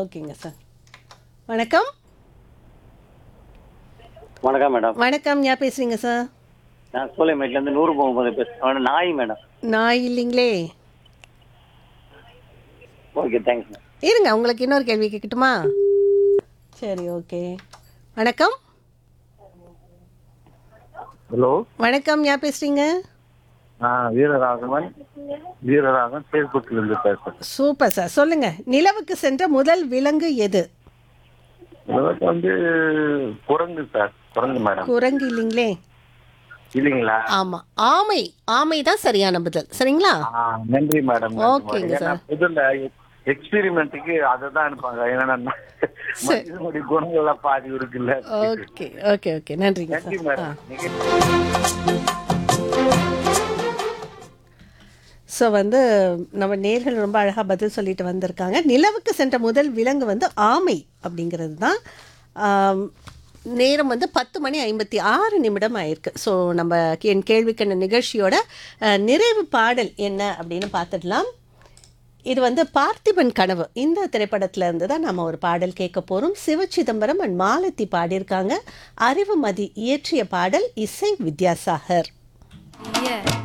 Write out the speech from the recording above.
ஓகேங்க சார் வணக்கம் வணக்கம் மேடம் வணக்கம் யார் பேசுறீங்க சார் நான் சோலைமேட்லேருந்து நூறு போகும்போது பேசுகிறேன் நாய் மேடம் நான் இல்லைங்களே ஓகே தேங்க்ஸ் மேடம் இருங்க உங்களுக்கு இன்னொரு கேள்வி கேட்கட்டுமா சரி ஓகே வணக்கம் ஹலோ வணக்கம் யார் பேசுறீங்க நான் வீரராகவன் வீரராகவன் ஃபேஸ்புக்ல இருந்து பேசுறேன் சூப்பர் சார் சொல்லுங்க நிலவுக்கு சென்ற முதல் விலங்கு எது எனக்கு வந்து குரங்கு சார் குரங்கு மேடம் குரங்கு இல்லைங்களே இல்லைங்களா ஆமா ஆமை ஆமை தான் சரியான பதில் சரிங்களா ஆ, நன்றி மேடம் ஓகேங்க சார். புதுல எக்ஸ்பெரிமெண்ட்டுக்கு அதை தான் அனுப்பாங்க ஏன்னா மனிதனுடைய குணங்கள்லாம் பாதி இருக்குல்ல ஓகே ஓகே ஓகே நன்றிங்க நன்றி சார் ஆ மேடம் நீங்க ஸோ வந்து நம்ம நேர்கள் ரொம்ப அழகாக பதில் சொல்லிட்டு வந்திருக்காங்க நிலவுக்கு சென்ற முதல் விலங்கு வந்து ஆமை அப்படிங்கிறது தான் ஆம், நேரம் வந்து பத்து மணி ஐம்பத்தி ஆறு நிமிடம் ஆயிருக்கு ஸோ நம்ம என் கேள்விக்கான நிகழ்ச்சியோட அஹ், நிறைவு பாடல் என்ன அப்படின்னு பார்த்துடலாம் இது வந்து பார்த்திபன் கனவு இந்த திரைப்படத்துல இருந்து தான் நம்ம ஒரு பாடல் கேட்க போகிறோம் சிவச்சிதம்பரம் அண்ட் மாலதி பாடியிருக்காங்க அறிவுமதி இயற்றிய பாடல் இசை வித்யாசாகர் Yeah.